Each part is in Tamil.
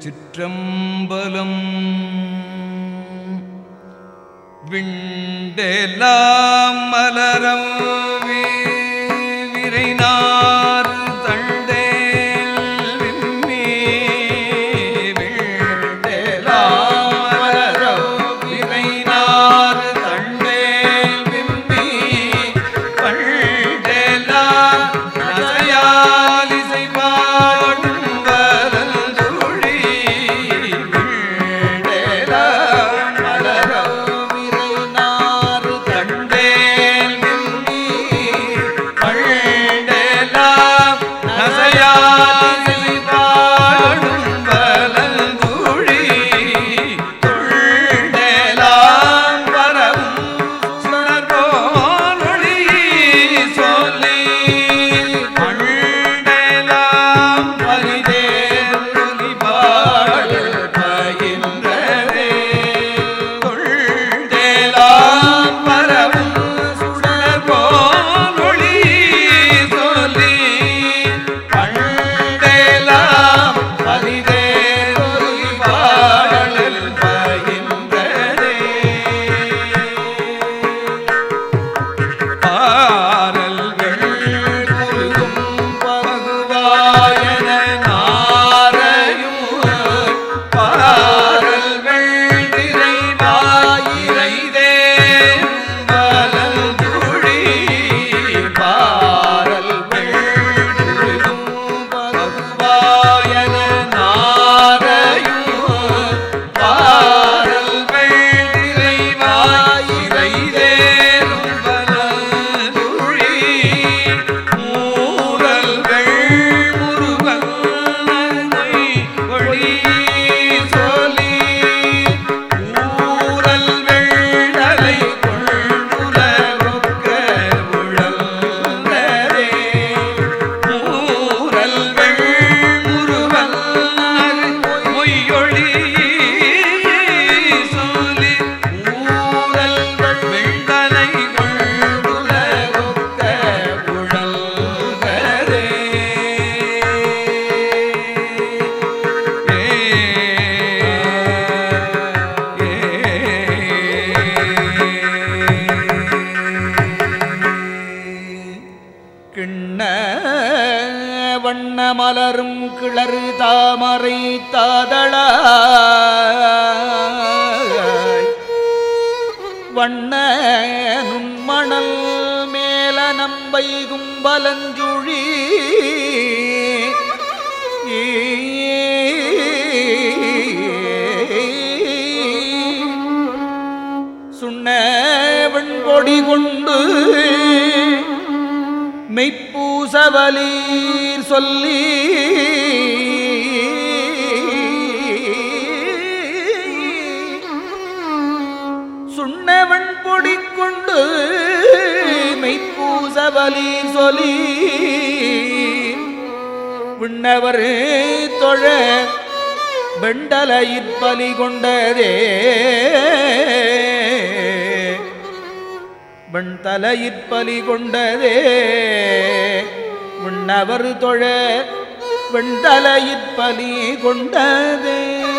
திருச்சிற்றம்பலம் விண்டெலாம் மலரம் விரைனார் தண்டேல் விம்மி விண்டெலாம் மலரம் விரைனார் தண்டேல் விம்மி பண்டெலாம் நசையாலிசை பாடும் வரந்துழி விண்டெலாம் மலரம் விரைனாறு தண்டேல் விம்மி பண்டெலாம் நசையாலிசை பாடும் வரந்துழி துள்ளெலாம் வரவும் சுடர்போலொளி சொல்லி பண்டெலாம் பரிதேறொலி பாடல் பயின்றதே துள்ளெலாம் வரவும் சுடர்போலொளி சொல்லி பண்டெலாம் பரிதேறொலி பாடல் பயின்றதே பாரல் வெள்ளுருகும் பகுவாயன நாரையும் பாரல் வெள்ளிரை வாயிரைதேன் வலந்துழி பாரல் வெள்ளுருகும் பகுவாயன நாரையும் பாரல் வெள்ளிரை வாயிரைதேனும் வலதுழி மூரல் வெள்முருகன் ஒளி சொல்லி ஊரல் வெள்ளலை கொண்டுலகொக்க உழல்தரே மூரல் வெள்முருகன் மொய்யொளி சொல்லி ஊரல் வெள்ளலை கொண்டுலகொக்க உழல்தரே கிண்ண வண்ண மலரும் கிளறு தாமரை தாதள வண்ண நுண்மணல் மேல நம்பை கும்பலஞ்சுழி சுண்ண வெண்கொடி கொண்டு மெய்ப்பூசவலீர் சொல்லி சுண்ணவன் பொடி கொண்டு மெய்ப்பூசவலீர் சொல்லி விண்ணவர் தொழ வெண்டலையிற் பலி கொண்டதே வெண்தலையிற் பலி கொண்டதே உண்ணவர் தொழ வெண்தலையிற் பலி கொண்டதே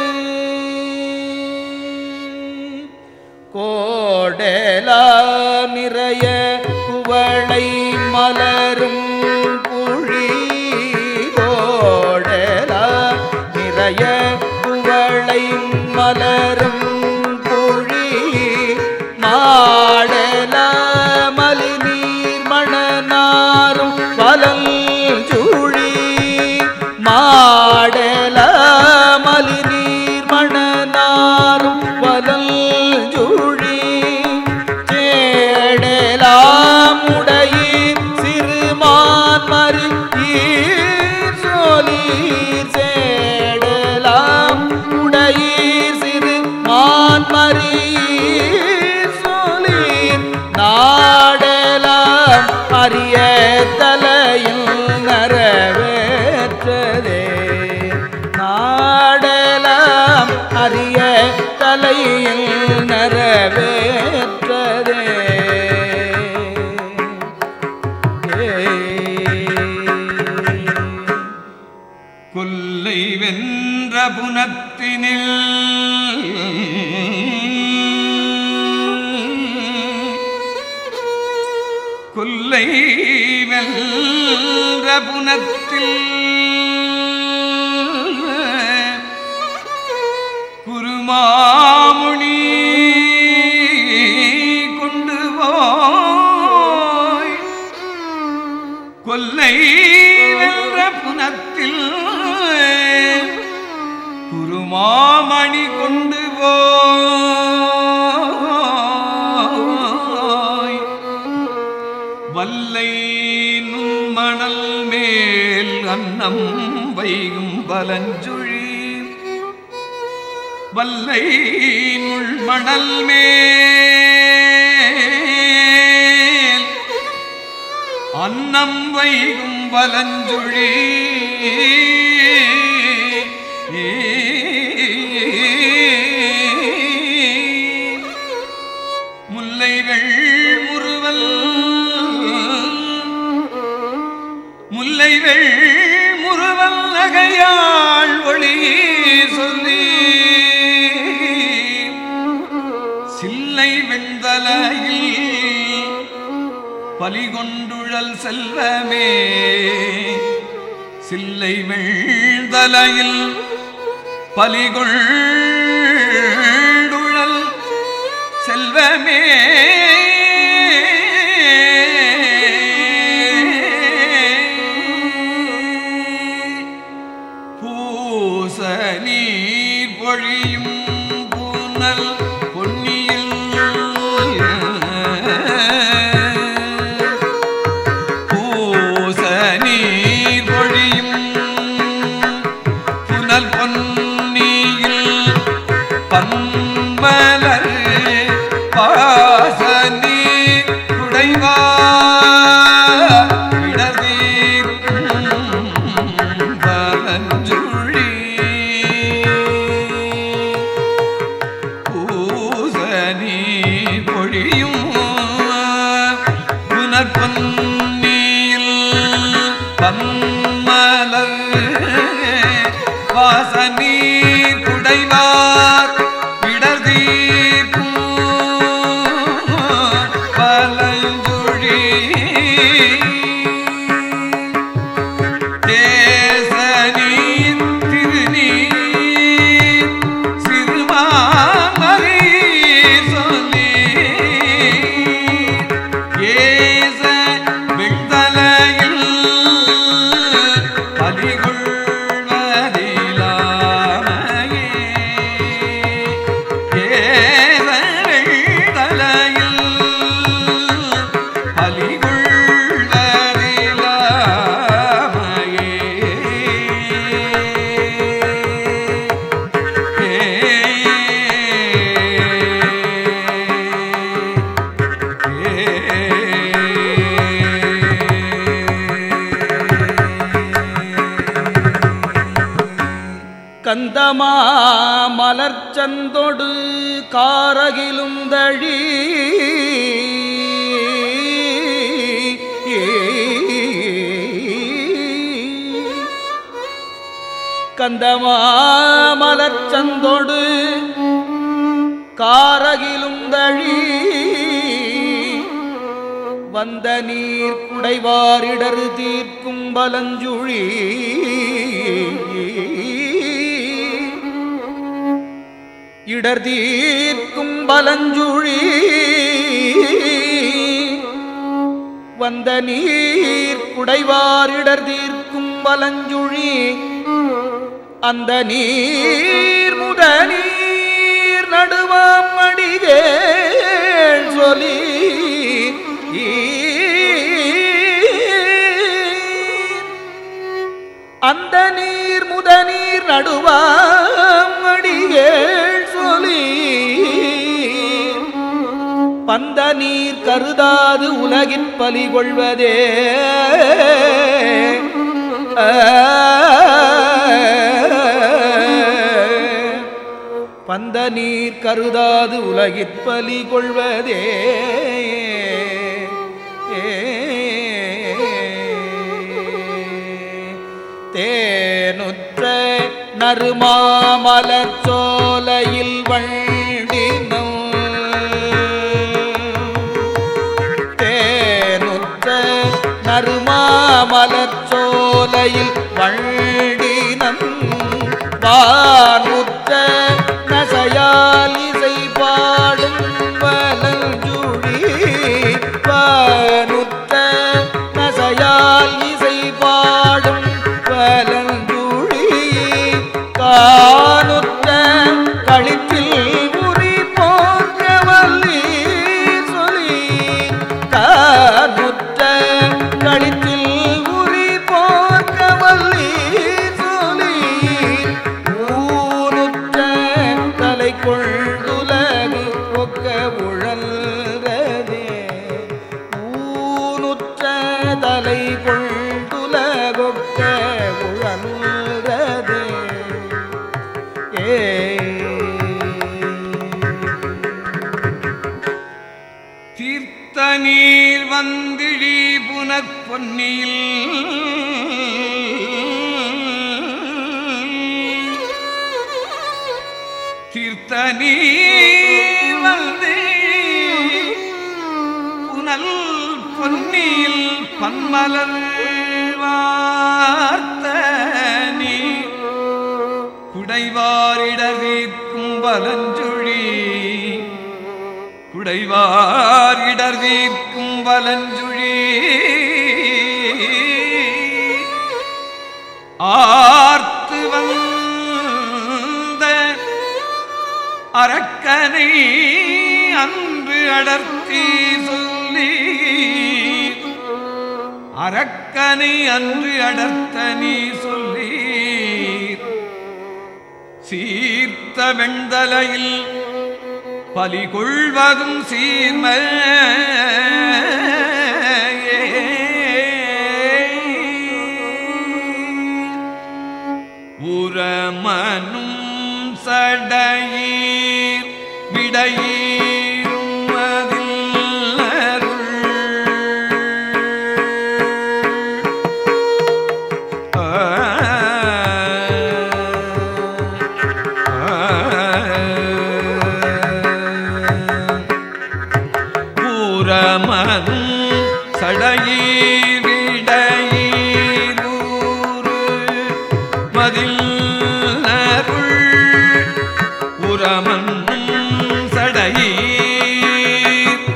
கோடலா நிறைய குவளை மலரும் குழி கோடலா நிறைய குவளை மலரும் குழி மாடல மலிநீர் மணனாரும் வலல் சூழி மாடல மலிநீர் மணனாரும் வலல் சூழி சேடலாம் உடையீர் சிறுமான் மறி சோலீர் சேடலாம் உடையீர் சிறு மான்மரி சோலி கொல்லை வெல்ற புனத்தில் குருமாமுனி கொண்டு போய் கொல்லை வெல்ற புனத்தில் குருமாமணி கொண்டு போய் வல்லை நுண்மணல் மேல் அன்னம் வைகும் பலஞ்சுழி வல்லை நுண்மணல் மேல் அன்னம் வைகும் பலஞ்சுழி முல்லைகள் முறுவல் முல்லைகள் முறுவல் நகையாள் ஒளி சொல்லி சில்லை வெண்தலையில் பலிகொண்டுழல் செல்வமே சில்லை வெண்தலையில் பலிகொண்டுழல் செல்வமே பூச நீர் பொழியும் பூனல் பொன்னியில் பூச நீர் பொழியும் புனல் பொன்னியில் பன்மலர் பாசனி குடைவா இடர்தீர்க்கும் பலஞ்சுழி பூசனி பொழியும் புனற்பொன்னியில் பன்மலர் வாசனி குடைவார் இடர்தீர்க்கும் பலஞ்சுழி தேசனீர் திருநீர் சிறுமாமரி சொல்லி ஏச வெண்தலையில் பலிகொள்வதிலாமையே ஏச வெண்தலையில் பலிகொள்வதிலாமையே கந்தமா மலர்ச்சந்தொடு காரகிலும் தழி கந்தமா மலர்ச்சந்தொடு காரகிலும் தழி வந்த நீர் குடைவாரிடர் தீர்க்கும் பலஞ்சுழி இடர் தீர்க்கும் பலஞ்சுழி வந்த நீர் குடைவாரிடர் தீர்க்கும் பலஞ்சுழி அந்த நீர் முத நீர் நடுவாம் அடிகேள் சொல்லி அந்த நீர் முத நீர் நடுவாம் அடிகேள் சொல்லி பந்த நீர் கருதாது உலகின் பலி கொள்வதே பந்த நீர் கருதாது உலகிற் பலி கொள்வதே தேனுற்ற நறுமாமலர் சோலையில் வண்டினும் தேனுற்ற நறுமாமலர் சோலையில் வண்டினம் வானுற்ற நசையால் இசை பாடும் வலஞ்சுழி வானுற்ற நசையால் இசை பாடும் வலஞ்சுழி கானுற்ற களிற்றில் உரி போன்ற வல்லி சொல்லி கானுற்ற களிற்றில் உரி போன்ற வல்லி சொல்லி ஊனுற்ற தலை கொள்ளுலகு ஒக்க உழல்றதே ஊனுற்ற தலை கொள்ளுலகொக்க உழல்றதே ஏ தீர்த்த நீர் வந்திழி புனற் பொன்னியில் தீர்த்த நீர் வந்து புனல் பொன்னியில் பன்மலர் வார்த்த நீர் குடைவாரிடர்வீர்க்கும் வலஞ்சுழி குடைவார் இடர் வீர்க்கும் வலஞ்சுழி ஆர்த்து வந்த அரக்கனை அன்று அடர்த்தி சொல்லி அரக்கனை அன்று அடர்த்த நீ சொல்லி சீர்த்த வெண்தலையில் பலி கொள்வதும் சீர்ம உரமனும் சடையீர் விடையீரும் அதில் அருள். பூரமனும் சடையீரிடையூரு மதில் அருள் உரமன்னும் சடையீர்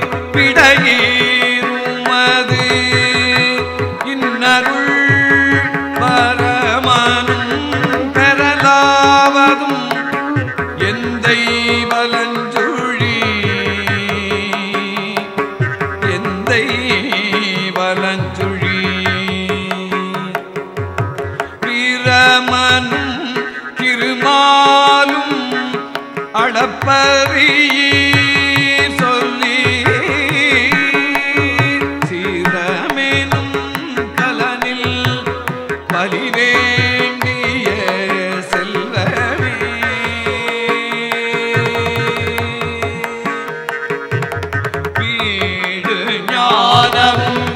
பிடையீருமது இன்னருள் பரமனும் பெறலாவதும் எந்தை வலஞ்சுழி எந்தை வலஞ்சுழி பிரமனும் திருமாலும் அளப்பரியீர் சொல்லி சீரமெனும் கலனில் பலி வேண்டிய செல்வமே வீடு ஞானம்